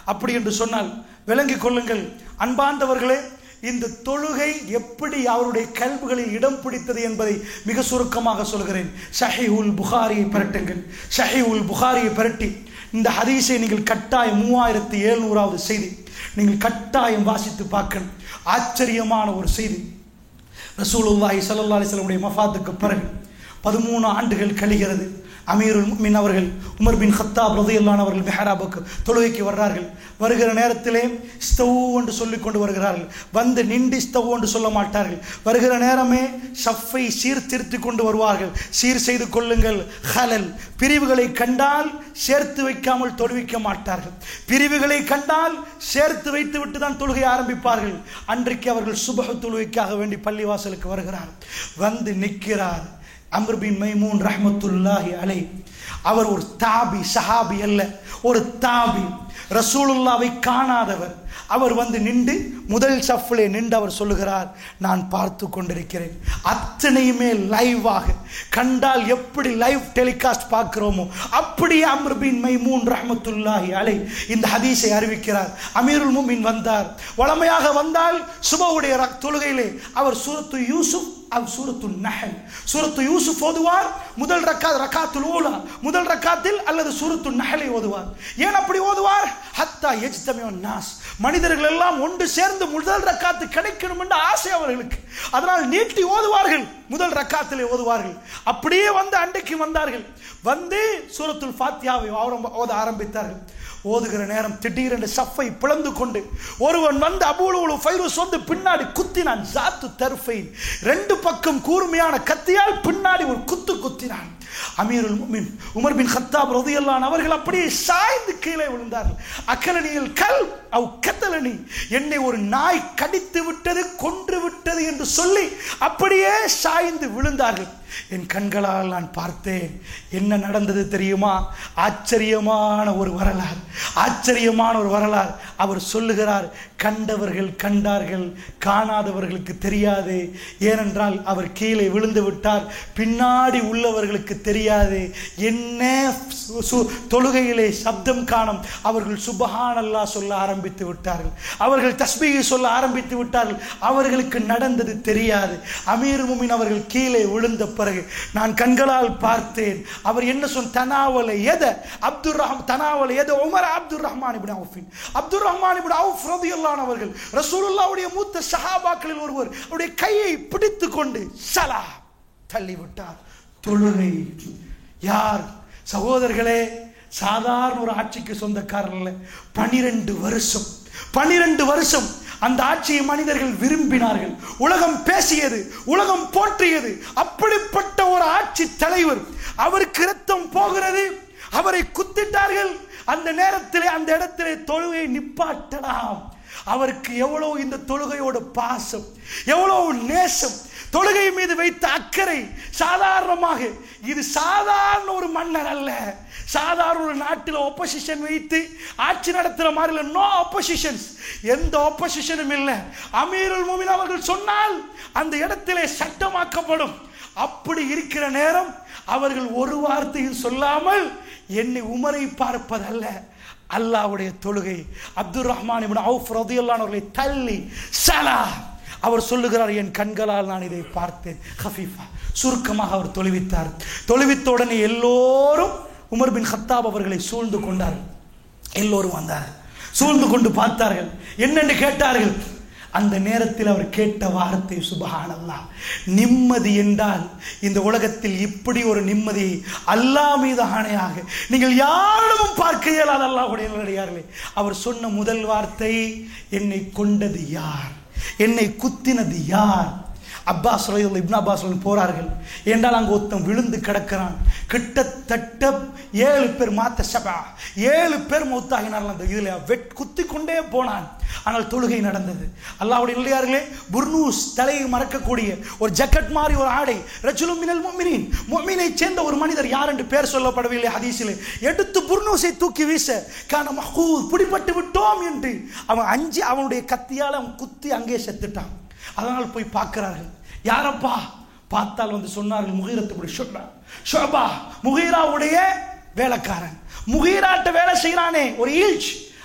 அப்படி என்று சொன்னால் விளங்கிக் கொள்ளுங்கள் அன்பார்ந்தவர்களே இந்த தொழுகை எப்படி அவருடைய கல்விகளில் இடம் பிடித்தது என்பதை மிக சுருக்கமாக சொல்கிறேன் ஷஹி உல் புகாரியை பிரட்டுங்கள் ஷஹி உல் புகாரியை பிரட்டி இந்த ஹதீஸை நீங்கள் கட்டாயம் மூவாயிரத்தி எழுநூறாவது செய்தி நீங்கள் கட்டாயம் வாசித்து பார்க்கணும் ஆச்சரியமான ஒரு செய்தி ரசூலுல்லாஹி ஸல்லல்லாஹு அலைஹி வஸல்லம் உடைய மஃபாத்துக்கு பிறகு பதிமூணு ஆண்டுகள் கழிகிறது அமீருல் முஃமின் அவர்கள் உமர் பின் ஹத்தாப் ரதியல்லான் அவர்கள் மெஹராபுக்கு தொழுகைக்கு வர்றார்கள் வருகிற நேரத்திலே ஸ்தவ் என்று சொல்லிக் கொண்டு வருகிறார்கள் வந்து நின்று ஸ்தவ் என்று சொல்ல மாட்டார்கள் வருகிற நேரமே ஷஃப்பை சீர்திருத்தி கொண்டு வருவார்கள் சீர் செய்து கொள்ளுங்கள் ஹலல் பிரிவுகளை கண்டால் சேர்த்து வைக்காமல் தொழுவிக்க மாட்டார்கள் பிரிவுகளை கண்டால் சேர்த்து வைத்து விட்டு தான் தொழுகை ஆரம்பிப்பார்கள் அன்றைக்கு அவர்கள் சுபக தொழுகைக்காக வேண்டி பள்ளிவாசலுக்கு வருகிறார் வந்து நிற்கிறார் அம்ர் பின் மைமூன் ரஹ்மத்துல்லாஹி அலை அவர் ஒரு தாபி சஹாபி அல்ல ஒரு தாபி ரசூலுல்லாவை காணாதவர் அவர் வந்து நின்று முதல் சஃப்லே நின்று அவர் சொல்லுகிறார் நான் பார்த்து கொண்டிருக்கிறேன் அத்தனையுமே லைவாக கண்டால் எப்படி லைவ் டெலிகாஸ்ட் பார்க்கிறோமோ அப்படியே அம்ர் பின் மைமூன் ரஹ்மத்துல்லாஹி அலை இந்த ஹதீஸை அறிவிக்கிறார் அமீருல் முமின் வந்தார் வளமையாக வந்தால் சுபவுடைய ர- தொழுகையிலே அவர் சூரத்து யூசுப் அவ் சூரத்து நஹல் சூரத்து யூசுப் ஓதுவார் முதல் ரக்கா ரக்காத்துல் ஊலா முதல் ரக்காத்தில் அல்லது சூரத்து நஹலை ஓதுவார் ஏன் அப்படி ஓதுவார் ஹத்தா எஜ்தமியோ நாஸ் மனிதர்கள் எல்லாம் ஒன்று சேர்ந்து முதல் ரக்காத்து கிடைக்கணும் என்ற ஆசை அவர்களுக்கு அதனால் நீட்டி ஓதுவார்கள் முதல் ரக்காத்திலே ஓதுவார்கள் அப்படியே வந்து அன்றைக்கு வந்தார்கள் வந்து சூரத்துல் ஃபாத்தியாவை ஆரம்ப- ஓத ஆரம்பித்தார்கள் ஓதுகிற நேரம் திடீரென்று சஃப்பை பிளந்து கொண்டு ஒருவன் வந்து அபூலு ஃபைரூஸ் வந்து பின்னாடி குத்தினான் ஜாத்து தர்ஃபை ரெண்டு பக்கம் கூர்மையான கத்தியால் பின்னாடி ஒரு குத்து குத்தினான் அமீருல் முமின் உமர் பின் ஹத்தாப் ரதியல்லான் அவர்கள் அப்படியே சாய்ந்து கீழே விழுந்தார்கள் அக்கலனியில் கல் அவ் கத்தலனி என்னை ஒரு நாய் கடித்து விட்டது கொன்று விட்டது என்று சொல்லி அப்படியே சாய்ந்து விழுந்தார்கள் என் கண்களால் நான் பார்த்தேன் என்ன நடந்தது தெரியுமா ஆச்சரியமான ஒரு வரலாறு ஆச்சரியமான ஒரு வரலாறு அவர் சொல்லுகிறார் கண்டவர்கள் கண்டார்கள் காணாதவர்களுக்கு தெரியாது ஏனென்றால் அவர் கீழே விழுந்து விட்டார் பின்னாடி உள்ளவர்களுக்கு தெரியாது என்ன சு- சு- தொழுகையிலே சப்தம் காணும் அவர்கள் சுபஹானல்லா சொல்ல ஆரம்பித்து விட்டார்கள் அவர்கள் தஸ்பீகை சொல்ல ஆரம்பித்து விட்டார்கள் அவர்களுக்கு நடந்தது தெரியாது அமீர் முமின் அவர்கள் கீழே விழுந்த பிறகு நான் கண்களால் பார்த்தேன் அவர் என்ன சொன்ன தனாவலை எத அப்துல் ரஹம் தனாவலை எத உமர் அப்துல் ரஹ்மான் இப்னு அவுஃபின் அப்துல் ரஹ்மான் இப்னு அவுஃப் ரலியல்லாஹு அவர்கள் ரசூலுல்லாஹ்வுடைய மூத்த சஹாபாக்களில் ஒருவர் அவருடைய கையை பிடித்து கொண்டு சலா தள்ளிவிட்டார் தொழுகை யார் சகோதரர்களே சாதாரண ஒரு ஆட்சிக்கு சொந்தக்காரர் அல்ல பனிரெண்டு வருஷம் பனிரெண்டு வருஷம் அந்த ஆட்சியை மனிதர்கள் விரும்பினார்கள் உலகம் பேசியது உலகம் போற்றியது அப்படிப்பட்ட ஒரு ஆட்சி தலைவர் அவருக்கு ரத்தம் போகிறது அவரை குத்திட்டார்கள் அந்த நேரத்திலே அந்த இடத்திலே தொழுகை நிப்பாட்டலாம் அவருக்கு எவ்வளவு இந்த தொழுகையோட பாசம் எவ்வளவு நேசம் தொழுகை மீது வைத்த அக்கறை சாதாரணமாக இது சாதாரண ஒரு மன்னர் அல்ல சாதாரண ஒரு நாட்டில் ஒப்போசிஷன் வைத்து ஆட்சி நடத்துற மாதிரி இல்லை நோ ஒப்போசிஷன்ஸ் எந்த ஒப்போசிஷனும் இல்லை அமீருல் முமின் அவர்கள் சொன்னால் அந்த இடத்திலே சட்டமாக்கப்படும் அப்படி இருக்கிற நேரம் அவர்கள் ஒரு வார்த்தையும் சொல்லாமல் என்னை உமரை பார்ப்பதல்ல அல்லாஹ்வுடைய தொழுகை அப்துல் ரஹ்மான் இப்னு அவுஃப் ரதியல்லான் அவர்களை தள்ளி சலா அவர் சொல்லுகிறார் என் கண்களால் நான் இதை பார்த்தேன் ஹஃபீஃபா சுருக்கமாக அவர் தொழுவித்தார் தொழுவித்த உடனே எல்லோரும் உமர் பின் ஹத்தாப் அவர்களை சூழ்ந்து கொண்டார்கள் எல்லோரும் வந்தார்கள் சூழ்ந்து கொண்டு பார்த்தார்கள் என்னென்று கேட்டார்கள் அந்த நேரத்தில் அவர் கேட்ட வார்த்தை சுபஹானல்லா நிம்மதி என்றால் இந்த உலகத்தில் இப்படி ஒரு நிம்மதி அல்லாஹ் மீது ஆணையாக நீங்கள் யாரிடமும் பார்க்க இயலாத அல்லாஹ்வுடைய நல்லடியார்களே அவர் சொன்ன முதல் வார்த்தை என்னை கொண்டது யார் என்னை குத்தினது யார் அப்பாஸ் ரலியல்லாஹு இப்னு அப்பாஸ் ரலியல்லாஹு போறார்கள் என்றால் அங்கே ஒருத்தன் விழுந்து கிடக்கிறான் கிட்டத்தட்ட ஏழு பேர் மாத்த சபா ஏழு பேர் மௌத்தாகினார்கள் அந்த இதில் வெட் குத்தி கொண்டே போனான் ஆனால் தொழுகை நடந்தது அல்லாஹ்வுடைய இல்லையார்களே புர்னூஸ் தலையை மறக்கக்கூடிய ஒரு ஜக்கெட் மாதிரி ஒரு ஆடை ரஜுலும் மினல் முஃமினீன் முஃமினை சேர்ந்த ஒரு மனிதர் யார் என்று பேர் சொல்லப்படவில்லை ஹதீஸிலே எடுத்து புர்னூஸை தூக்கி வீச கான மஹூத் பிடிபட்டு விட்டோம் என்று அவன் அஞ்சு அவனுடைய கத்தியால் அவன் குத்தி அங்கே செத்துட்டான் அதனால் போய் பார்க்கிறார்கள் யாரப்பா பார்த்தால் வந்து சொன்னார்கள் முகீரத்துடைய ஷோபா ஷோபா முகீராவுடைய வேலைக்காரன் முகீராட்ட வேலை செய்கிறானே ஒரு ஈழ்ச்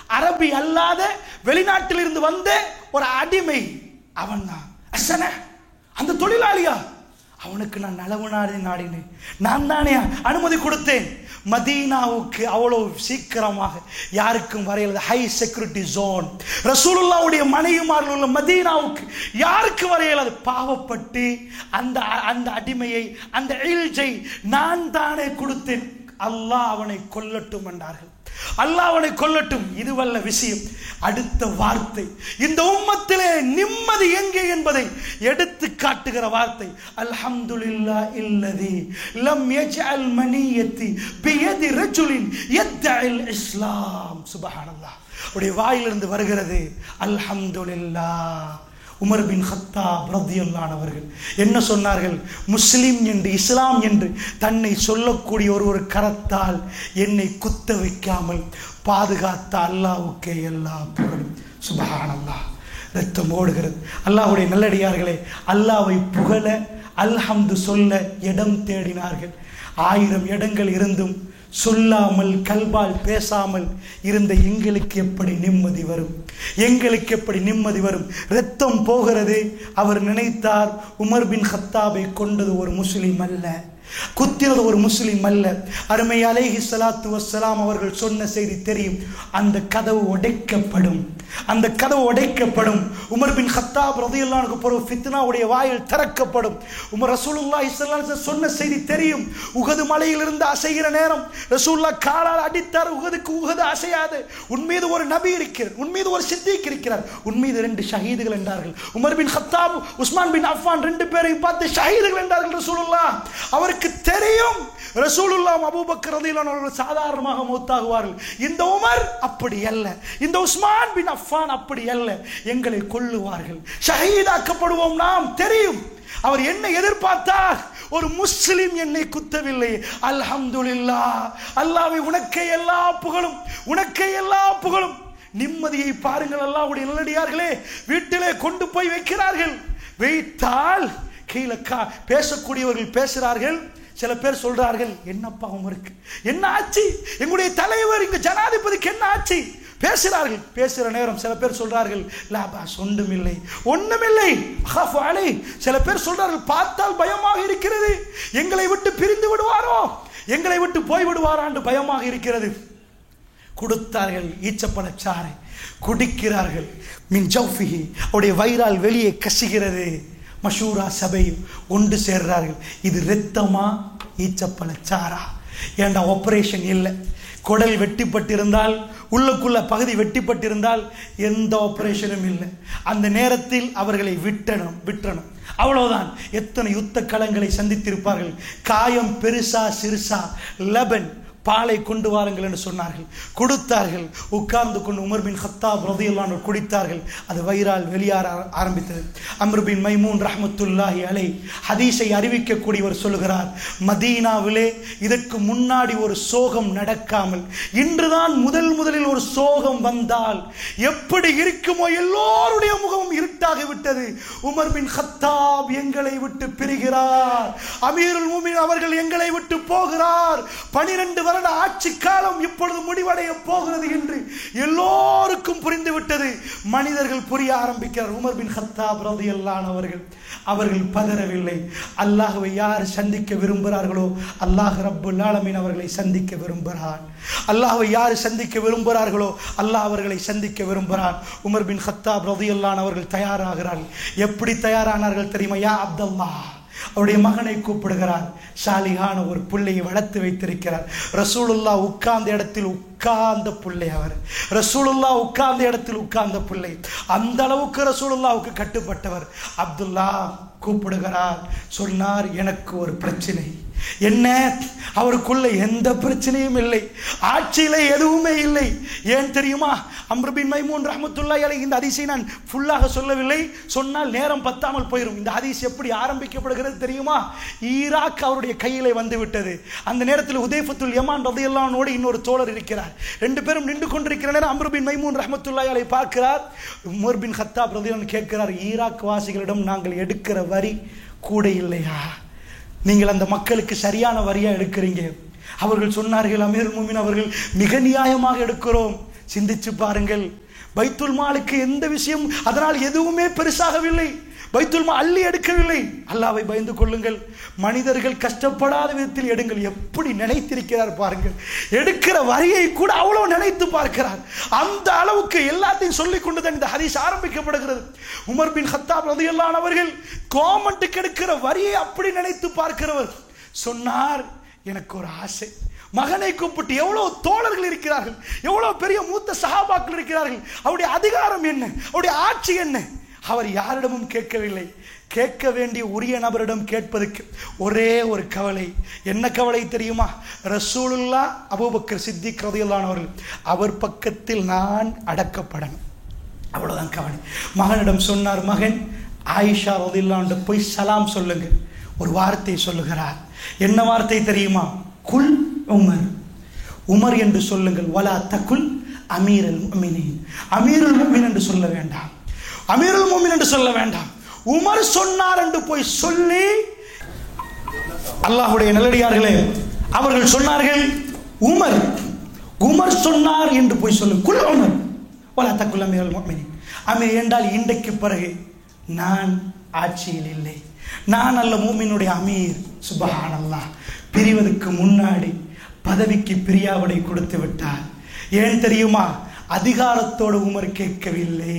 அரபி அல்லாத வெளிநாட்டிலிருந்து வந்த ஒரு அடிமை அவன் தான் அசன அந்த தொழிலாளியா அவனுக்கு நான் நலவு நாடி நாடினேன் நான் தானே அனுமதி கொடுத்தேன் மதீனாவுக்கு அவ்வளோ சீக்கிரமாக யாருக்கும் வரையல ஹை செக்யூரிட்டி ஜோன் ரசூலுல்லாவுடைய மனைவிமார்கள் உள்ள மதீனாவுக்கு யாருக்கு வரையலாது பாவப்பட்டு அந்த அந்த அடிமையை அந்த இல்ஜை நான் தானே கொடுத்தேன் அல்லாஹ் அவனை கொல்லட்டும் என்றார்கள் அல்லாஹ் அவனை கொல்லட்டும் இதுவல்ல விஷயம் அடுத்த வார்த்தை இந்த உம்மத்திலே நிம்மதி எங்கே என்பதை எடுத்து காட்டுகிற வார்த்தை அல்ஹம்துலில்லா இல்லதி லம் யஜ்அல் மனியத்தி பியதி ரஜுலின் யத்தஇல் இஸ்லாம் சுப்ஹானல்லாஹ் உடைய வாயிலிருந்து வருகிறது அல்ஹம்துலில்லாஹ் உமர் பின் ஹத்தாப் ரத்தியல்லானவர்கள் என்ன சொன்னார்கள் முஸ்லிம் என்று இஸ்லாம் என்று தன்னை சொல்லக்கூடிய ஒரு ஒரு கரத்தால் என்னை குத்த வைக்காமல் பாதுகாத்த அல்லாவுக்கே எல்லா புகழும் சுபஹானல்லாஹ் ரத்தம் ஓடுகிறது அல்லாஹ்வுடைய நல்லடியார்களே அல்லாவை புகழ அல்ஹம்து சொல்ல இடம் தேடினார்கள் ஆயிரம் இடங்கள் இருந்தும் சொல்லாமல் கல்பால் பேசாமல் இருந்த எங்களுக்கு எப்படி நிம்மதி வரும் எங்களுக்கு எப்படி நிம்மதி வரும் ரத்தம் போகிறது அவர் நினைத்தார் உமர் பின் ஹத்தாபை கொண்டது ஒரு முஸ்லிம் அல்ல குத்தினது ஒரு முஸ்லிம் அல்ல அருமை அலைஹி ஸலாத்து வஸ்ஸலாம் அவர்கள் சொன்ன செய்தி தெரியும் அந்த கதவு உடைக்கப்படும் அந்த கதவு உடைக்கப்படும் உமர் பின் ஹத்தாப் ரதியுல்லானுக்கு பிறகு ஃபித்னாவுடைய வாயில் திறக்கப்படும் உமர் ரசூலுல்லாஹி ஸல்லல்லாஹு அலைஹி வஸல்லம் சொன்ன செய்தி தெரியும் உகது மலையிலிருந்து அசைகிற நேரம் ரசூலுல்லாஹ் காலால் அடித்தார் உகதுக்கு உகது அசையாது உன் மீது ஒரு நபி இருக்கிறார் உன் மீது ஒரு சித்திக் இருக்கிறார் உன் மீது ரெண்டு ஷஹீதுகள் என்றார்கள் Umar bin Khattab Usman bin Affan ரெண்டு பேரையும் பார்த்து ஷஹீதுகள் என்றார்கள் ரசூலுல்லாஹ் அவருக்கு தெரியும் ரசூலுல்லாஹ் அபூபக்கர் ரலியல்லாஹு அவர்கள் சாதாரணமாக மௌத்தாகுவார்கள் இந்த உமர் அப்படி அல்ல இந்த உஸ்மான் பின் அஃபான் அப்படி அல்ல எங்களை கொல்லுவார்கள் ஷஹீதாக்கப்படுவோம் நாம் தெரியும் அவர் என்ன எதிர்பார்த்தார் ஒரு முஸ்லிம் என்னை குத்தவில்லை அல்ஹம்துலில்லா அல்லாஹ்வை உனக்கே எல்லா புகழும் உனக்கே எல்லா புகழும் நிம்மதியை பாருங்கள் அல்லாஹ்வுடைய நல்லடியார்களே வீட்டிலே கொண்டு போய் வைக்கிறார்கள் வைத்தால் கீழே கா பேசக்கூடியவர்கள் பேசுகிறார்கள் சில பேர் சொல்றார்கள் என்னப்பா உமருக்கு என்ன ஆச்சு எங்களுடைய தலைவர் இங்க ஜனாதிபதிக்கு என்ன ஆச்சு பேசுகிறார்கள் பேசுகிற நேரம் சில பேர் சொல்றார்கள் லாபா ஒன்றுமில்லை ஒண்ணுமில்லை ஹஃப் அலை சில பேர் சொல்றார்கள் பார்த்தால் பயமாக இருக்கிறது எங்களை விட்டு பிரிந்து விடுவாரோ எங்களை விட்டு போய் விடுவாரான்னு பயமாக இருக்கிறது கொடுத்தார்கள் ஈச்சப்பழச்சாறை குடிக்கிறார்கள் மின் ஜௌஃபிஹி அவருடைய வயிறால் வெளியே கசிகிறது மஷூரா சபையும் ஒன்று சேர்றார்கள் இது இரத்தமா ஈச்சப்பழச்சாரா ஏண்டா ஆப்ரேஷன் இல்லை குடல் வெட்டிப்பட்டிருந்தால் உள்ளுக்குள்ள பகுதி வெட்டிப்பட்டிருந்தால் எந்த ஆப்ரேஷனும் இல்லை அந்த நேரத்தில் அவர்களை விட்டணும் விட்டணும் அவ்வளவுதான் எத்தனை யுத்த களங்களை சந்தித்திருப்பார்கள் காயம் பெருசா சிறுசா லெபன் பாலை கொண்டு வாருங்கள் என்று சொன்னார்கள் கொடுத்தார்கள் உட்கார்ந்து கொண்டு உமர் பின் ஹத்தாப் ரதியல்லான் குடித்தார்கள் அது வயிறால் வெளியார ஆரம்பித்தது அம்ரு பின் மைமூன் ரஹமத்துல்லாஹி அலை ஹதீஸை அறிவிக்கக்கூடியவர் சொல்லுகிறார் மதீனாவிலே இதற்கு முன்னாடி ஒரு சோகம் நடக்காமல் இன்றுதான் முதல் முதலில் ஒரு சோகம் வந்தால் எப்படி இருக்குமோ எல்லோருடைய முகமும் இருட்டாகி விட்டது உமர் பின் ஹத்தாப் எங்களை விட்டு பிரிகிறார் அமீருல் மூமின் அவர்கள் எங்களை விட்டு போகிறார் பனிரெண்டு வருட ஆட்சி காலம் இப்பொழுது முடிவடைய போகிறது என்று எல்லோருக்கும் புரிந்து விட்டது மனிதர்கள் புரிய ஆரம்பிக்கிறார் உமர் பின் ஹத்தாப் ரதியல்லான் அவர்கள் அவர்கள் பதறவில்லை அல்லாஹுவை யார் சந்திக்க விரும்புகிறார்களோ அல்லாஹ் ரப்புல் ஆலமீன் அவர்களை சந்திக்க விரும்புகிறான் அல்லாஹ்வை யார் சந்திக்க விரும்புகிறார்களோ அல்லாஹ் அவர்களை சந்திக்க விரும்புகிறான் உமர் பின் ஹத்தாப் ரதியல்லான் அவர்கள் தயாராகிறார்கள் எப்படி தயாரானார்கள் தெரியுமா யா அப்தல்லா அவருடைய மகனை கூப்பிடுகிறார் சாலிகான ஒரு பிள்ளையை வளர்த்து வைத்திருக்கிறார் ரசூலுல்லா உட்கார்ந்த இடத்தில் உட்கார்ந்த பிள்ளை அவர் ரசூலுல்லா உட்கார்ந்த இடத்தில் உட்கார்ந்த பிள்ளை அந்த அளவுக்கு ரசூலுல்லாவுக்கு கட்டுப்பட்டவர் அப்துல்லா கூப்பிடுகிறார் சொன்னார் எனக்கு ஒரு பிரச்சனை என்ன அவருக்குள்ள எந்த பிரச்சனையும் இல்லை ஆட்சியில எதுவுமே இல்லை ஏன் தெரியுமா அம்ருபின் மைமூன் ரஹமத்துல்லா அலை இந்த ஹதீஸை நான் ஃபுல்லாக சொல்லவில்லை சொன்னால் நேரம் பத்தாமல் போயிடும் இந்த ஹதீஸ் எப்படி ஆரம்பிக்கப்படுகிறது தெரியுமா ஈராக் அவருடைய கையிலே வந்து விட்டது அந்த நேரத்தில் உதயஃபத்துல் யமான் ரதையல்லானோடு இன்னொரு தோழர் இருக்கிறார் ரெண்டு பேரும் நின்று கொண்டிருக்கிற நேரம் அம்ருபின் மைமூன் ரஹமத்துல்லா அலை பார்க்கிறார் உமர் பின் ஹத்தாப் ரதையல்லான் கேட்கிறார் ஈராக் வாசிகளிடம் நாங்கள் எடுக்கிற வரி கூட இல்லையா நீங்கள் அந்த மக்களுக்கு சரியான வரியா எடுக்கிறீங்க அவர்கள் சொன்னார்கள் அமீர் மூமின் அவர்கள் மிக நியாயமாக எடுக்கிறோம் சிந்திச்சு பாருங்கள் பைத்துல் மாலுக்கு எந்த விஷயம் அதனால் எதுவுமே பெருசாகவில்லை பைத்துல் மா அள்ளி எடுக்கவில்லை அல்லாவை பயந்து கொள்ளுங்கள் மனிதர்கள் கஷ்டப்படாத விதத்தில் எடுங்கள் எப்படி நினைத்திருக்கிறார் பாருங்கள் எடுக்கிற வரியை கூட அவ்வளவு நினைத்து பார்க்கிறார் அந்த அளவுக்கு எல்லாத்தையும் சொல்லிக் கொண்டுதான் இந்த ஹதீஸ் ஆரம்பிக்கப்படுகிறது உமர் பின் ஹத்தாப் ரதியல்லானவர்கள் கவர்மெண்ட்டுக்கு எடுக்கிற வரியை அப்படி நினைத்து பார்க்கிறவர் சொன்னார் எனக்கு ஒரு ஆசை மகனை கூப்பிட்டு எவ்வளவு தோழர்கள் இருக்கிறார்கள் எவ்வளவு பெரிய மூத்த சகாபாக்கள் இருக்கிறார்கள் அவருடைய அதிகாரம் என்ன அவருடைய ஆட்சி என்ன அவர் யாரிடமும் கேட்கவில்லை கேட்க வேண்டிய உரிய நபரிடம் கேட்பதற்கு ஒரே ஒரு கவலை என்ன கவலை தெரியுமா ரசூலுல்லா அபூபக்கர் சித்திக் ரதியல்லானவர்கள் அவர் பக்கத்தில் நான் அடக்கப்படணும் அவ்வளவுதான் கவலை மகனிடம் சொன்னார் மகன் ஆயிஷா ரதில்லாண்டு போய் சலாம் சொல்லுங்க ஒரு வார்த்தை சொல்லுகிறார் என்ன வார்த்தை தெரியுமா குல் உமர் உமர் என்று சொல்லுங்கள் வலா தகுல் அமீரல் முமினின் அமீருல் முமின் என்று சொல்ல வேண்டாம் அமீருல் முமின் என்று சொல்ல வேண்டாம் உமர் சொன்னார் என்று போய் சொல்லி அல்லாஹுடைய நல்லடியார்களே அவர்கள் சொன்னார்கள் உமர் உமர் சொன்னார் என்று போய் சொல்லு குல் உமர் வலா தகுல் அமீரல் முமினின் அமீர் என்றால் இன்றைக்கு பிறகு நான் ஆட்சியில் இல்லை நான் அல்ல மூமினுடைய அமீர் சுபஹான் அல்லாஹ் பிரிவதற்கு முன்னாடி பதவிக்கு பிரியாவிடை கொடுத்து விட்டார் ஏன் தெரியுமா அதிகாரத்தோடு உமர் கேட்கவில்லை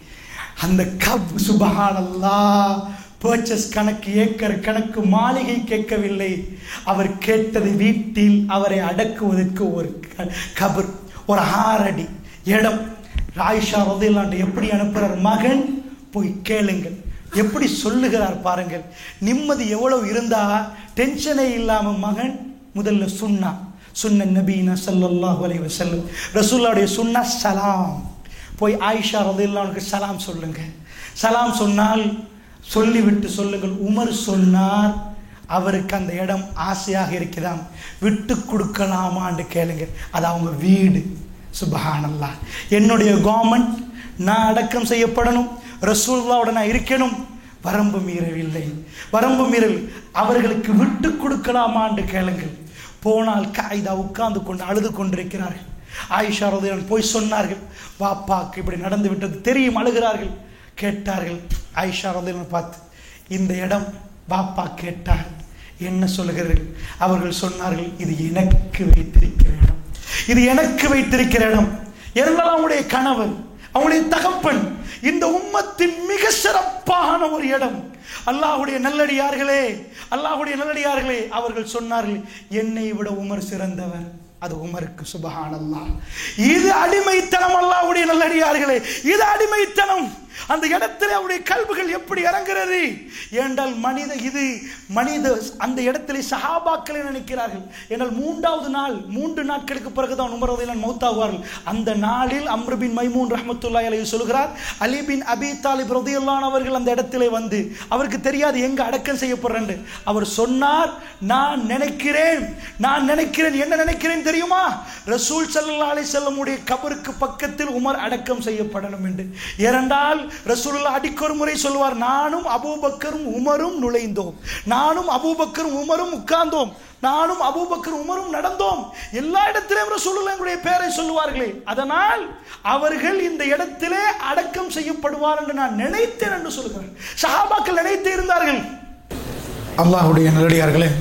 அந்த கப் சுபஹானல்லா பர்ச்சஸ் கணக்கு ஏக்கர் கணக்கு மாளிகை கேட்கவில்லை அவர் கேட்டது வீட்டில் அவரை அடக்குவதற்கு ஒரு க- கபர் ஒரு ஆறடி இடம் ராயிஷா ரதில்லாண்டு எப்படி அனுப்புகிறார் மகன் போய் கேளுங்கள் எப்படி சொல்லுகிறார் பாருங்கள் நிம்மதி எவ்வளவு இருந்தா டென்ஷனே இல்லாம மகன் முதல்ல சுன்னா சுன்ன நபீனா ஸல்லல்லாஹு அலைஹி வஸல்லம் ரசூலுல்லாஹ்வுடைய சுன்னா சலாம் போய் ஆயிஷா ரலியல்லாஹு சலாம் சொல்லுங்க சலாம் சொன்னால் சொல்லிவிட்டு சொல்லுங்கள் உமர் சொன்னார் அவருக்கு அந்த இடம் ஆசையாக இருக்குதாம் விட்டு கொடுக்கலாமான்னு கேளுங்க அது அவங்க வீடு சுபஹானல்லாஹ் என்னுடைய கவர்மெண்ட் நான் அடக்கம் செய்யப்படணும் ரசூல்லாவோட நான் இருக்கணும் வரம்பு மீறவில்லை வரம்பு மீறல் அவர்களுக்கு விட்டு கொடுக்கலாமான்னு கேளுங்கள் போனால் காய்தா உட்கார்ந்து கொண்டு அழுது கொண்டிருக்கிறார்கள் ஆயிஷா ரதியன் போய் சொன்னார்கள் பாப்பாக்கு இப்படி நடந்து விட்டது தெரியும் அழுகிறார்கள் கேட்டார்கள் ஆயிஷா ரதியன் பார்த்து இந்த இடம் பாப்பா கேட்டார் என்ன சொல்லுகிறீர்கள் அவர்கள் சொன்னார்கள் இது எனக்கு வைத்திருக்கிற இடம் இது எனக்கு வைத்திருக்கிற இடம் இருந்தாலும் அவங்களுடைய கணவன் அவங்களுடைய தகப்பன் இந்த உம்மத்தின் மிக சிறப்பான ஒரு இடம் அல்லாஹ்வுடைய நல்லடியார்களே அல்லாஹ்வுடைய நல்லடியார்களே அவர்கள் சொன்னார்கள் என்னை விட உமர் சிறந்தவர் அது உமருக்கு சுபஹானல்லாஹ் இது அடிமைத்தனம் அல்லாஹ்வுடைய நல்லடியார்களே இது அடிமைத்தனம் அந்த இடத்துல அவருடைய கல்விகள் எப்படி இறங்குறது ஏண்டால் மனித இது மனித அந்த இடத்திலே சஹாபாக்களை நினைக்கிறார்கள் ஏனால் மூன்றாவது நாள் மூன்று நாட்களுக்கு பிறகுதான் உமரதையில் மௌத்தாகுவார்கள் அந்த நாளில் அம்ரு பின் மைமூன் ரஹமத்துல்லாஹி அலைஹி சொல்கிறார் அலி பின் அபி தாலிப் ரதியல்லான் அவர்கள் அந்த இடத்திலே வந்து அவருக்கு தெரியாது எங்க அடக்கம் செய்யப்படுறேன் அவர் சொன்னார் நான் நினைக்கிறேன் நான் நினைக்கிறேன் என்ன நினைக்கிறேன் தெரியுமா ரசூல் ஸல்லல்லாஹு அலைஹி வஸல்லமுடைய கபருக்கு பக்கத்தில் உமர் அடக்கம் செய்யப்படணும் என்று ஏனென்றால் ரசூலுல்லாஹ் அடிக்கொரு முறை சொல்வார் நானும் அபூபக்கரும் உமரும் நுழைந்தோம் நானும் அபூபக்கரும் உமரும் உட்கார்ந்தோம் நானும் அபூபக்கர் உமரும் நடந்தோம் எல்லா இடத்திலும் ரசூலுல்லாஹ் எங்களுடைய பெயரை சொல்லுவார்களே அதனால் அவர்கள் இந்த இடத்திலே அடக்கம் செய்யப்படுவார் என்று நான் நினைத்தேன் என்று சொல்கிறேன் சஹாபாக்கள் நினைத்து இருந்தார்கள் அல்லாஹ்வுடைய நல்லடியார்களே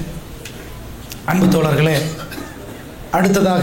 அன்பு தோழர்களே அடுத்ததாக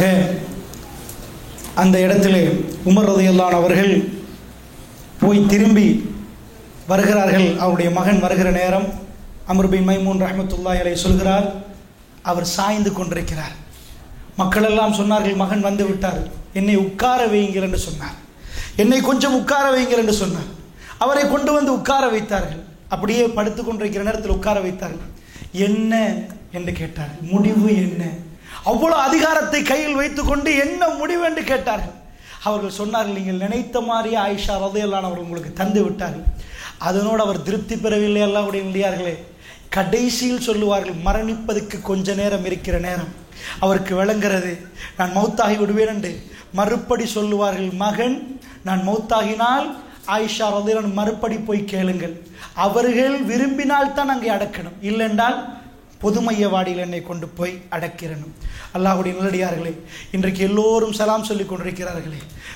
அந்த இடத்திலே உமர் ரதியல்லான் அவர்கள் போய் திரும்பி வருகிறார்கள் அவருடைய மகன் வருகிற நேரம் அமர் பின் மைமூன் ரஹமத்துல்லாஹி அலைஹி சொல்கிறார் அவர் சாய்ந்து கொண்டிருக்கிறார் மக்கள் எல்லாம் சொன்னார்கள் மகன் வந்து விட்டார் என்னை உட்கார வையுங்கள் என்று சொன்னார் என்னை கொஞ்சம் உட்கார வையுங்கள் என்று சொன்னார் அவரை கொண்டு வந்து உட்கார வைத்தார்கள் அப்படியே படுத்து கொண்டிருக்கிற நேரத்தில் உட்கார வைத்தார்கள் என்ன என்று கேட்டார்கள் முடிவு என்ன அவ்வளவு அதிகாரத்தை கையில் வைத்துக்கொண்டு என்ன முடிவு என்று கேட்டார்கள் அவர்கள் சொன்னார்கள் நீங்கள் நினைத்த மாதிரியே ஆயிஷா ரதையெல்லாம் அவர் உங்களுக்கு தந்து விட்டார்கள் அதனோடு அவர் திருப்தி பெறவில்லை அல்லாவுடைய இல்லையார்களே கடைசியில் சொல்லுவார்கள் மரணிப்பதற்கு கொஞ்ச நேரம் இருக்கிற நேரம் அவருக்கு விளங்குறது நான் மௌத்தாகி விடுவேன் என்று மறுபடி சொல்லுவார்கள் மகன் நான் மௌத்தாகினால் ஆயிஷா ரதையலான் மறுபடி போய் கேளுங்கள் அவர்கள் விரும்பினால் தான் அங்கே அடக்கணும் இல்லைன்றால் பொதுமையவாடியில் என்னை கொண்டு போய் அடக்கிறனும் அல்லாஹுடைய நல்லடியார்களே இன்றைக்கு எல்லோரும் சலாம் சொல்லி கொண்டிருக்கிறார்களே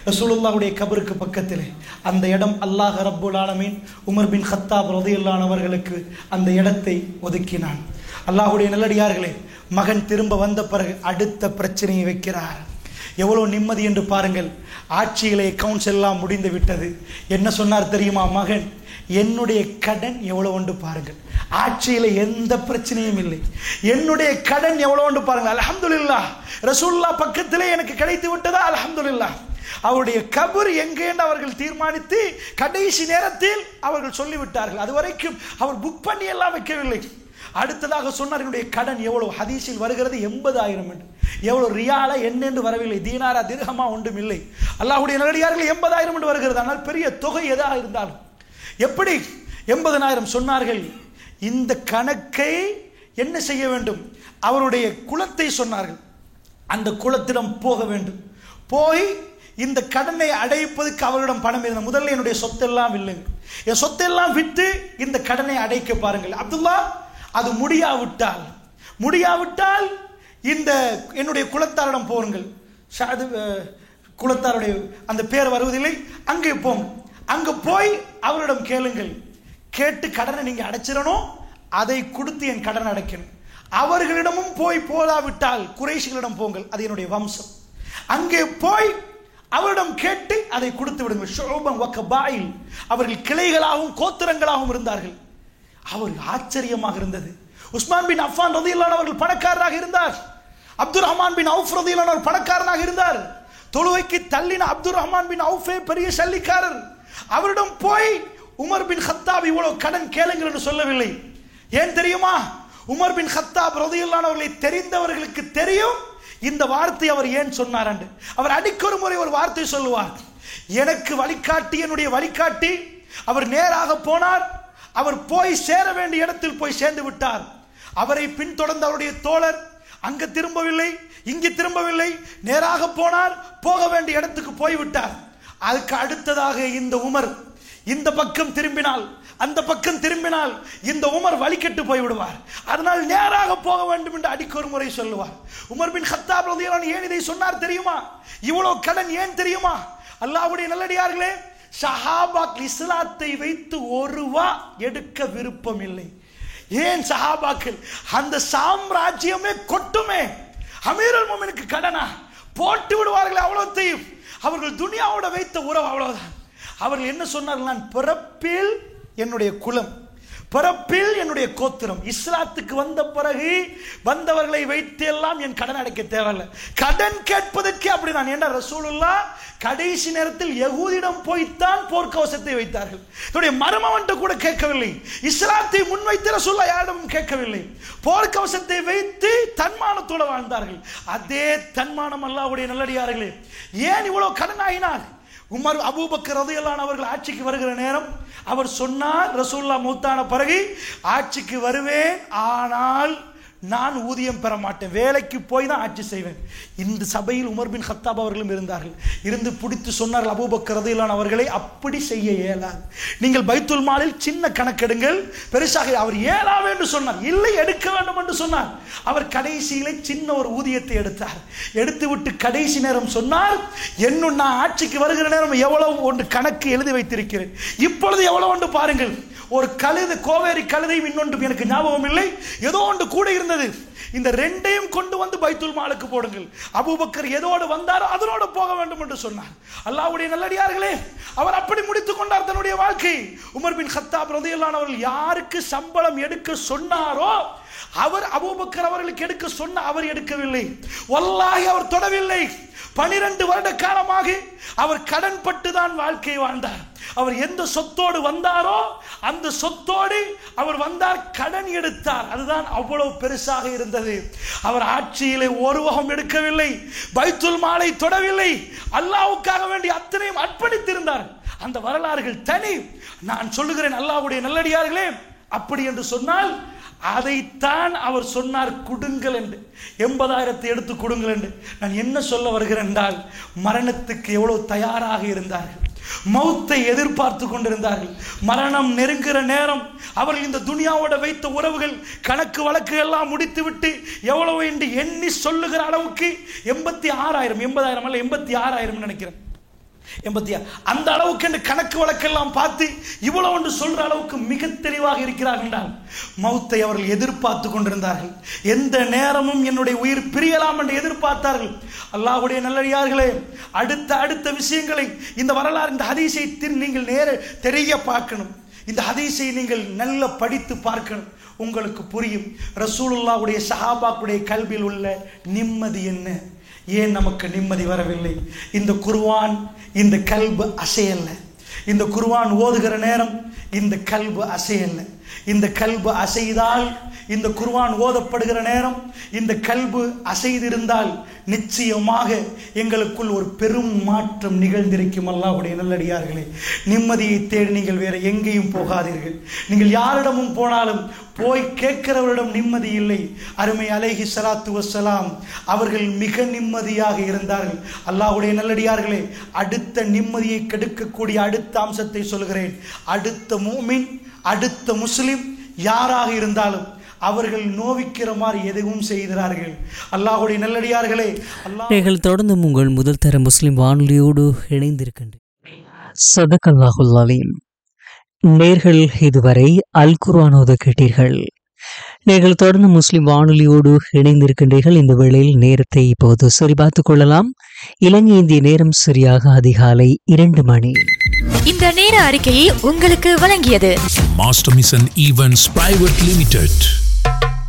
ரசூலுல்லாவுடைய கபருக்கு பக்கத்திலே அந்த இடம் அல்லாஹ் ரப்புல் ஆலமீன் உமர் பின் ஹத்தாப் ரதியுல்லான் அவர்களுக்கு அந்த இடத்தை ஒதுக்கினான் அல்லாஹுடைய நல்லடியார்களே மகன் திரும்ப வந்த பிறகு அடுத்த பிரச்சனையை வைக்கிறார் எவ்வளோ நிம்மதி என்று பாருங்கள் ஆட்சியிலே அக்கவுண்ட்ஸ் எல்லாம் முடிந்து விட்டது என்ன சொன்னார் தெரியுமா மகன் என்னுடைய கடன் எவ்வளோ உண்டு பாருங்கள் ஆட்சியில் எந்த பிரச்சனையும் இல்லை என்னுடைய கடன் எவ்வளோ உண்டு பாருங்கள் அலமதுல்லா ரசூல்லா பக்கத்திலே எனக்கு கிடைத்து விட்டதா அலமதுல்லா அவருடைய கபர் எங்கே என்று அவர்கள் தீர்மானித்து கடைசி நேரத்தில் அவர்கள் சொல்லிவிட்டார்கள் அதுவரைக்கும் அவர் புக் பண்ணி எல்லாம் வைக்கவில்லை அடுத்ததாக சொன்னார் என்னுடைய கடன் எவ்வளவு ஹதீஸில் வருகிறது எண்பதாயிரம் என்று எவ்வளவு ரியாலா என்ன என்று வரவில்லை தீனாரா திர்ஹமா ஒன்றும் இல்லை அல்லாஹுடைய நல்லடியார்கள் எண்பதாயிரம் என்று வருகிறது ஆனால் பெரிய தொகை எதாக இருந்தாலும் எப்படி எண்பதனாயிரம் சொன்னார்கள் இந்த கணக்கை என்ன செய்ய வேண்டும் அவருடைய குலத்தை சொன்னார்கள் அந்த குலத்திடம் போக வேண்டும் போய் இந்த கடனை அடைப்பதற்கு அவரிடம் பணம் இருந்த முதல்ல என்னுடைய சொத்தெல்லாம் இல்லைங்க என் சொத்தெல்லாம் விட்டு இந்த கடனை அடைக்க பாருங்கள் அப்துல்லா அது முடியாவிட்டால் முடியாவிட்டால் இந்த என்னுடைய குலத்தாரிடம் போருங்கள் ஷாது அஹ், குலத்தாருடைய அந்த பேர் வருவதில்லை அங்கே போங்க அங்க போய் அவரிடம் கேளுங்கள் கேட்டு கடனை நீங்க அடைச்சிடணும் அதை கொடுத்து என் கடன் அடைக்கணும் அவர்களிடமும் போய் போதாவிட்டால் குறைஷிகளிடம் போங்கள் அது என்னுடைய வம்சம் அங்கே போய் அவரிடம் கேட்டு அதை கொடுத்து விடுங்கள் ஷோபம் வக்கபாயில் அவர்கள் கிளைகளாகவும் கோத்திரங்களாகவும் இருந்தார்கள் அவருக்கு ஆச்சரியமாக இருந்தது உஸ்மான் பின் அஃபான் ரதியில்லான் அவர்கள் பணக்காரராக இருந்தார் அப்துல் ரஹ்மான் பின் அவுஃப் ரதியில்லான் அவர் பணக்காரனாக இருந்தார் தொழுவைக்கு தள்ளின அப்துல் ரஹ்மான் பின் அவுஃபே பெரிய சல்லிக்காரர் அவரிடம் போய் உமர் பின் ஹத்தாப் இவ்வளவு கடன் கேளுங்கள் என்று சொல்லவில்லை ஏன் தெரியுமா உமர் பின் ஹத்தாப் ரதியில்லான் அவர்களை தெரிந்தவர்களுக்கு தெரியும் இந்த வார்த்தை அவர் ஏன் சொன்னார் என்று அவர் அடிக்கொரு முறை ஒரு வார்த்தை சொல்லுவார் எனக்கு வழிகாட்டி என்னுடைய வழிகாட்டி அவர் நேராக போனார் அவர் போய் சேர வேண்டிய இடத்தில் போய் சேர்ந்து விட்டார் அவரை பின்தொடர்ந்த அவருடைய தோழர் அங்க திரும்பவில்லை இங்கு திரும்பவில்லை நேராக போனார் போக வேண்டிய இடத்துக்கு போய்விட்டார் அதுக்கு அடுத்ததாக இந்த உமர் இந்த பக்கம் திரும்பினால் அந்த பக்கம் திரும்பினால் இந்த உமர் வழிகட்டு போய் விடுவார் அதனால் நேராக போக வேண்டும் என்று அடிக்க ஒரு முறை சொல்லுவார் உமர் பின் ஹத்தாப் ரலியல்லாஹு அன்ஹு ஏன் இதை சொன்னார் தெரியுமா இவ்வளவு கடன் ஏன் தெரியுமா அல்லாஹ்வுடைய நல்லடியார்களே சஹாபாக் இஸ்லாத்தை வைத்து ஒரு ரூபா எடுக்க விருப்பம் இல்லை ஏன் சஹாபாக்கள் அந்த சாம்ராஜ்யமே கொட்டுமே அமீரல் மோமினுக்கு கடனா போட்டு விடுவார்கள் அவ்வளோத்தையும் அவர்கள் துனியாவோட வைத்த உறவு அவ்வளவுதான் அவர்கள் என்ன சொன்னார்கள் நான் பிறப்பில் என்னுடைய குலம் பிறப்பில் என்னுடைய கோத்திரம் இஸ்லாத்துக்கு வந்த பிறகு வந்தவர்களை வைத்து எல்லாம் என் கடன் அடைக்க தேவையில்லை கடன் கேட்பதற்கே அப்படி நான் என்ன ரசூலுல்லா கடைசி நேரத்தில் யகூதிடம் போய்த்தான் போர்க்கவசத்தை வைத்தார்கள் என்னுடைய மருமவன்ட்டு கூட கேட்கவில்லை இஸ்லாத்தை முன்வைத்து ரசூல்லா யாரிடமும் கேட்கவில்லை போர்க்கவசத்தை வைத்து தன்மானத்தோடு வாழ்ந்தார்கள் அதே தன்மானம் அல்லாவுடைய நல்லடியார்களே ஏன் இவ்வளவு கடன் ஆகினார் உமர் அபூபக்கர் ரதையெல்லாம் அவர்கள் ஆட்சிக்கு வருகிற நேரம் அவர் சொன்னார் ரசூல்லா மூத்தான பிறகு ஆட்சிக்கு வருவேன் ஆனால் நான் ஊதியம் பெற மாட்டேன் வேலைக்கு போய் தான் ஆட்சி செய்வேன் இந்த சபையில் உமர் பின் ஹத்தாப் அவர்களும் இருந்தார்கள் இருந்து பிடித்து சொன்னார்கள் அபூபக்கர் ரதையிலான அவர்களை அப்படி செய்ய இயலாது நீங்கள் பைத்துல் மாலில் சின்ன கணக்கெடுங்கள் பெருசாக அவர் ஏழாவே என்று சொன்னார் இல்லை எடுக்க வேண்டும் என்று சொன்னார் அவர் கடைசியிலே சின்ன ஒரு ஊதியத்தை எடுத்தார் எடுத்து விட்டு கடைசி நேரம் சொன்னார் என்னும் நான் ஆட்சிக்கு வருகிற நேரம் எவ்வளவு ஒன்று கணக்கு எழுதி வைத்திருக்கிறேன் இப்பொழுது எவ்வளவு ஒன்று பாருங்கள் ஒரு கழுது கோவேரி கழுதையும் இன்னொன்று எனக்கு ஞாபகம் இல்லை ஏதோ ஒன்று கூட இருந்தது இந்த ரெண்டையும் கொண்டு வந்து பைத்துல் மாலுக்கு போடுங்கள் அபூபக்கர் எதோடு வந்தாரோ அதனோடு போக வேண்டும் என்று சொன்னார் அல்லாஹ்வுடைய நல்லடியார்களே அவர் அப்படி முடித்துக் கொண்டார் தன்னுடைய வாழ்க்கை உமர் பின் ஹத்தாப் ரதியல்லான் அவர்கள் யாருக்கு சம்பளம் எடுக்க சொன்னாரோ அவர் அபூபக்கர் அவர்களுக்கு எடுக்க சொன்ன அவர் எடுக்கவில்லை வல்லாஹி அவர் தொடவில்லை பனிரெண்டு வருட காலமாக அவர் கடன் பட்டு தான் வாழ்க்கை வாழ்ந்தார் அவர் எந்த சொத்தோடு வந்தாரோ அந்த சொத்தோடு அவர் வந்தார் கடன் எடுத்தார் அதுதான் அவ்வளவு பெருசாக இருந்தது அவர் ஆட்சியிலே ஒரு வகம் எடுக்கவில்லை பைத்துல் மாலை தொடவில்லை அல்லாவுக்காக வேண்டி அத்தனையும் அர்ப்பணித்திருந்தார் அந்த வரலாறுகள் தனி நான் சொல்லுகிறேன் அல்லாவுடைய நல்லடியார்களே அப்படி என்று சொன்னால் அதைத்தான் அவர் சொன்னார் கொடுங்கள் என்று எண்பதாயிரத்தை எடுத்து கொடுங்கள் என்று நான் என்ன சொல்ல வருகிறேன் என்றால் மரணத்துக்கு எவ்வளவு தயாராக இருந்தார்கள் மௌத்தை எதிர்பார்த்து கொண்டிருந்தார்கள் மரணம் நெருங்குகிற நேரம் அவர்கள் இந்த துனியாவோட வைத்த உறவுகள் கணக்கு வழக்கு எல்லாம் முடித்துவிட்டு எவ்வளவு என்று எண்ணி சொல்லுகிற அளவுக்கு எண்பத்தி ஆறாயிரம் எண்பதாயிரம் அல்ல எண்பத்தி ஆறாயிரம் நினைக்கிறேன் எம்பத்தியா அந்த அளவுக்கு என்று கணக்கு வழக்கெல்லாம் பார்த்து இவ்வளவு ஒன்று சொல்ற அளவுக்கு மிக தெளிவாக இருக்கிறார்கள் என்றால் மௌத்தை அவர்கள் எதிர்பார்த்து கொண்டிருந்தார்கள் எந்த நேரமும் என்னுடைய உயிர் பிரியலாம் என்று எதிர்பார்த்தார்கள் அல்லாஹ்வுடைய நல்லடியார்களே அடுத்த அடுத்த விஷயங்களை இந்த வரலாறு இந்த ஹதீஸை திரு- நீங்கள் நேர தெரிய பார்க்கணும் இந்த ஹதீஸை நீங்கள் நல்ல படித்து பார்க்கணும் உங்களுக்கு புரியும் ரசூலுல்லாவுடைய சஹாபாக்குடைய கல்வியில் உள்ள நிம்மதி என்ன ஏன் நமக்கு நிம்மதி வரவில்லை இந்த குர்ஆன் இந்த கல்பு அசையல்ல இந்த குர்ஆன் ஓதுகிற நேரம் இந்த கல்பு அசையல்ல இந்த கல்பு அசைதால் இந்த குர்ஆன் ஓதப்படுகிற நேரம் இந்த கல்பு அசைதிருந்தால் நிச்சயமாக எங்களுக்குள் ஒரு பெரும் மாற்றம் நிகழ்ந்திருக்கும் அல்லாஹ்வுடைய நல்லடியார்களே நிம்மதியை தேடி நீங்கள் வேற எங்கேயும் போகாதீர்கள் நீங்கள் யாரிடமும் போனாலும் போய் கேட்கிறவரிடம் நிம்மதி இல்லை அருமை அலைஹி ஸலாத்து வஸ்ஸலாம் அவர்கள் மிக நிம்மதியாக இருந்தார்கள் அல்லாஹ்வுடைய நல்லடியார்களே அடுத்த நிம்மதியை கெடுக்கக்கூடிய அடுத்த அம்சத்தை சொல்கிறேன் அடுத்த மூமின் அடுத்த முஸ்லிம் யாராக இருந்தாலும் அவர்கள் நோவிக்கிற மாதிரி எதுவும் செய்கிறார்கள் அல்லாஹ்வுடைய நல்லடியார்களே அல்லாஹ் நீங்கள் தொடர்ந்து உங்கள் முதல் தர முஸ்லிம் வானொலியோடு இணைந்திருக்கின்ற சதகல்லாஹுல் அலீம் நேர்கள் இதுவரை அல் குர்ஆனோத கேட்டீர்கள் நீங்கள் தொடர்ந்து முஸ்லிம் வானொலியோடு இணைந்திருக்கின்றீர்கள் இந்த வேளையில் நேரத்தை இப்போது சரிபார்த்துக் கொள்ளலாம் இலங்கை இந்திய நேரம் சரியாக அதிகாலை இரண்டு மணி இந்த நேர அறிக்கையை உங்களுக்கு வழங்கியது Master Mission Events Private Limited.